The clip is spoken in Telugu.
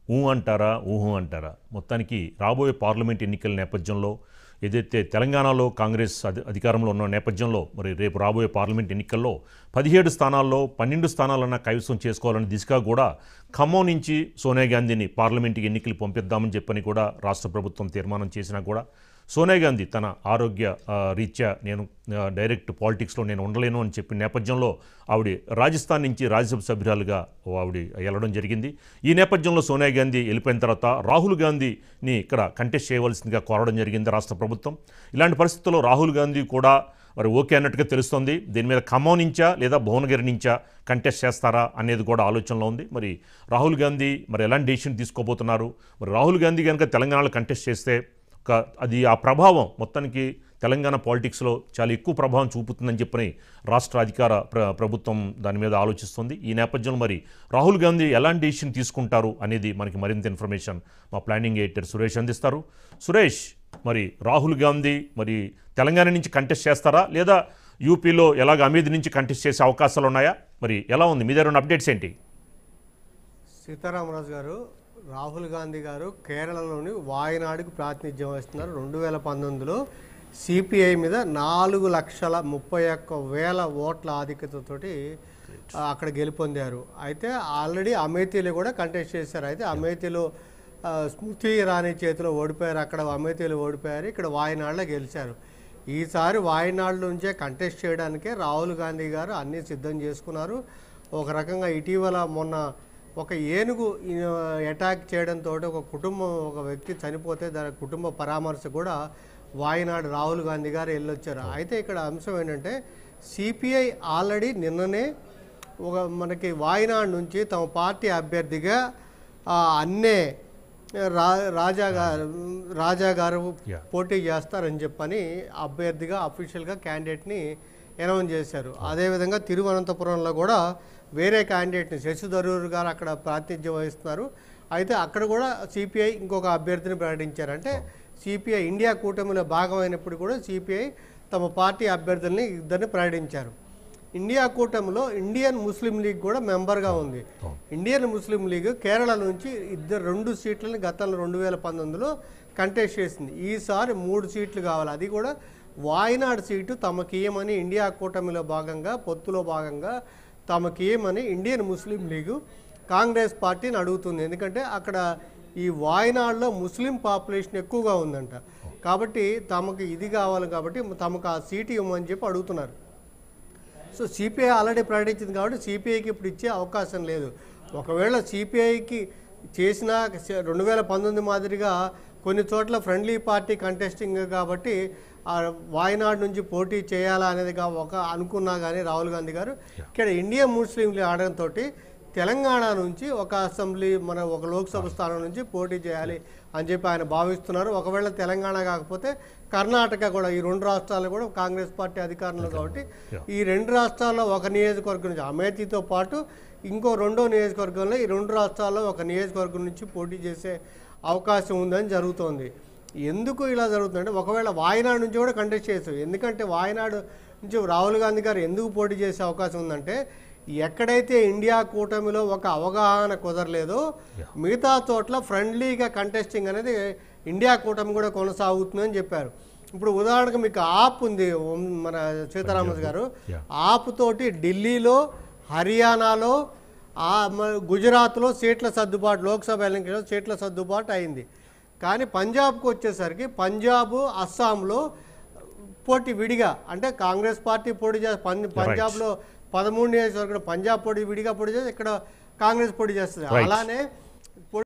ఊ అంటారా ఊహు అంటారా మొత్తానికి రాబోయే పార్లమెంట్ ఎన్నికల నేపథ్యంలో ఏదైతే తెలంగాణలో కాంగ్రెస్ అధి అధికారంలో ఉన్న నేపథ్యంలో మరి రేపు రాబోయే పార్లమెంట్ ఎన్నికల్లో పదిహేడు స్థానాల్లో పన్నెండు స్థానాలన్నా కైవసం చేసుకోవాలని దిశగా కూడా ఖమ్మం నుంచి సోనియా గాంధీని పార్లమెంట్కి ఎన్నికలు పంపిద్దామని చెప్పని కూడా రాష్ట్ర ప్రభుత్వం తీర్మానం చేసినా కూడా సోనియా గాంధీ తన ఆరోగ్య ఆ, రీత్యా నేను ఆ, డైరెక్ట్ పాలిటిక్స్లో నేను ఉండలేను అని చెప్పిన నేపథ్యంలో ఆవిడ రాజస్థాన్ నుంచి రాజ్యసభ సభ్యురాలుగా ఆవిడ వెళ్ళడం జరిగింది ఈ నేపథ్యంలో సోనియా గాంధీ వెళ్ళిపోయిన తర్వాత రాహుల్ గాంధీని ఇక్కడ కంటెస్ట్ చేయవలసిందిగా కోరడం జరిగింది రాష్ట్ర ప్రభుత్వం ఇలాంటి పరిస్థితుల్లో రాహుల్ గాంధీ కూడా మరి ఓకే అన్నట్టుగా తెలుస్తోంది దీని మీద ఖమ్మం నుంచా లేదా భువనగిరి నుంచా కంటెస్ట్ చేస్తారా అనేది కూడా ఆలోచనలో ఉంది మరి రాహుల్ గాంధీ మరి ఎలాంటి డెసిషన్ తీసుకోబోతున్నారు మరి రాహుల్ గాంధీ కనుక తెలంగాణలో కంటెస్ట్ చేస్తే ఒక అది ఆ ప్రభావం మొత్తానికి తెలంగాణ పాలిటిక్స్లో చాలా ఎక్కువ ప్రభావం చూపుతుందని చెప్పని రాష్ట్ర అధికార ప్ర ప్రభుత్వం దాని మీద ఆలోచిస్తుంది ఈ నేపథ్యంలో మరి రాహుల్ గాంధీ ఎలాంటి డెసిషన్ తీసుకుంటారు అనేది మనకి మరింత ఇన్ఫర్మేషన్ మా ప్లానింగ్ ఎడిటర్ సురేష్ అందిస్తారు సురేష్ మరి రాహుల్ గాంధీ మరి తెలంగాణ నుంచి కంటెస్ట్ చేస్తారా లేదా యూపీలో ఎలాగ అమీద్ నుంచి కంటెస్ట్ చేసే అవకాశాలు ఉన్నాయా మరి ఎలా ఉంది మీ దగ్గర ఉన్న అప్డేట్స్ ఏంటి సీతారామరాజు గారు రాహుల్ గాంధీ గారు కేరళలోని వాయనాడుకు ప్రాతినిధ్యం వహిస్తున్నారు రెండు వేల పంతొమ్మిదిలో సిపిఐ మీద నాలుగు లక్షల ముప్పై ఒక్క వేల ఓట్ల ఆధిక్యతతోటి ఆ, అక్కడ గెలుపొందారు అయితే ఆల్రెడీ అమేథీలో కూడా కంటెస్ట్ చేశారు అయితే అమేథీలో ఆ, స్మృతి ఇరానీ చేతిలో ఓడిపోయారు అక్కడ అమేథీలో ఓడిపోయారు ఇక్కడ వాయనాడులో గెలిచారు ఈసారి వాయనాడు నుంచే కంటెస్ట్ చేయడానికే రాహుల్ గాంధీ గారు అన్నీ సిద్ధం చేసుకున్నారు ఒక రకంగా ఇటీవల మొన్న ఒక ఏనుగు ఈ- అటాక్ చేయడంతో ఒక కుటుంబం ఒక వ్యక్తి చనిపోతే దాని కుటుంబ పరామర్శ కూడా వాయనాడు రాహుల్ గాంధీ గారు వెళ్ళొచ్చారు అయితే ఇక్కడ అంశం ఏంటంటే సిపిఐ ఆల్రెడీ నిన్ననే ఒక మనకి వాయనాడు నుంచి తమ పార్టీ అభ్యర్థిగా ఆ, అన్నే రా రాజా గారు రాజా గారు Yeah. పోటీ చేస్తారని చెప్పని అభ్యర్థిగా అఫీషియల్గా క్యాండిడేట్ని అనౌన్స్ చేశారు అదేవిధంగా తిరువనంతపురంలో కూడా వేరే క్యాండిడేట్ని శశి థరూర్ గారు అక్కడ ప్రాతినిధ్యం వహిస్తున్నారు అయితే అక్కడ కూడా సిపిఐ ఇంకొక అభ్యర్థిని ప్రకటించారు అంటే సిపిఐ ఇండియా కూటమిలో భాగమైనప్పుడు కూడా సిపిఐ తమ పార్టీ అభ్యర్థుల్ని ఇద్దరిని ప్రకటించారు ఇండియా కూటమిలో ఇండియన్ ముస్లిం లీగ్ కూడా మెంబర్గా ఉంది ఇండియన్ ముస్లిం లీగ్ కేరళ నుంచి ఇద్దరు రెండు సీట్లను గతంలో రెండు వేల పంతొమ్మిదిలో కంటెస్ట్ చేసింది ఈసారి మూడు సీట్లు కావాలి అది కూడా వాయనాడు సీటు తమకియమని ఇండియా కూటమిలో భాగంగా పొత్తులో భాగంగా తమకియమని ఇండియన్ ముస్లిం లీగు కాంగ్రెస్ పార్టీని అడుగుతుంది ఎందుకంటే అక్కడ ఈ వాయనాడులో ముస్లిం పాపులేషన్ ఎక్కువగా ఉందంట కాబట్టి తమకు ఇది కావాలి కాబట్టి తమకు ఆ సీటు ఇవ్వమని చెప్పి అడుగుతున్నారు సో సిపిఐ ఆల్రెడీ ప్రకటించింది కాబట్టి సిపిఐకి ఇప్పుడు ఇచ్చే అవకాశం లేదు ఒకవేళ సిపిఐకి చేసిన రెండు వేల పంతొమ్మిది మాదిరిగా కొన్ని చోట్ల ఫ్రెండ్లీ పార్టీ కంటెస్టింగ్ కాబట్టి ఆ వాయనాడు నుంచి పోటీ చేయాలా అనేది గా- ఒక అనుకున్నా కానీ రాహుల్ గాంధీ గారు ఇక్కడ ఇండియన్ ముస్లిం లీగ్ ఆడడంతో తెలంగాణ నుంచి ఒక అసెంబ్లీ మన ఒక లోక్సభ స్థానం నుంచి పోటీ చేయాలి అని చెప్పి ఆయన భావిస్తున్నారు ఒకవేళ తెలంగాణ కాకపోతే కర్ణాటక కూడా ఈ రెండు రాష్ట్రాలు కూడా కాంగ్రెస్ పార్టీ అధికారంలో కాబట్టి ఈ రెండు రాష్ట్రాల్లో ఒక నియోజకవర్గం నుంచి అమేథీతో పాటు ఇంకో రెండో నియోజకవర్గంలో ఈ రెండు రాష్ట్రాల్లో ఒక నియోజకవర్గం నుంచి పోటీ చేసే అవకాశం ఉందని జరుగుతోంది ఎందుకు ఇలా జరుగుతుందంటే ఒకవేళ వాయనాడు నుంచి కూడా కంటెస్ట్ చేస్తారు ఎందుకంటే వాయనాడు నుంచి రాహుల్ గాంధీ గారు ఎందుకు పోటీ చేసే అవకాశం ఉందంటే ఎక్కడైతే ఇండియా కూటమిలో ఒక అవగాహన కుదరలేదో మిగతా చోట్ల ఫ్రెండ్లీగా కంటెస్టింగ్ అనేది ఇండియా కూటమి కూడా కొనసాగుతుందని చెప్పారు ఇప్పుడు ఉదాహరణకు మీకు ఆప్ ఉంది ఓం- మన సీతారామస్ గారు Yeah. ఆప్ తోటి ఢిల్లీలో హర్యానాలో ఆ మ- గుజరాత్లో సీట్ల సర్దుబాటు లోక్సభ ఎన్నికల్లో సీట్ల సర్దుబాటు అయింది కానీ పంజాబ్కు వచ్చేసరికి పంజాబ్ అస్సాంలో పోటీ విడిగా అంటే కాంగ్రెస్ పార్టీ పోటీ చేసి పం- పంజాబ్లో పదమూడు నియోజకవర్గం పంజాబ్ పోటీ విడిగా పోటీ చేసి ఇక్కడ కాంగ్రెస్ పోటీ చేస్తుంది Right. అలానే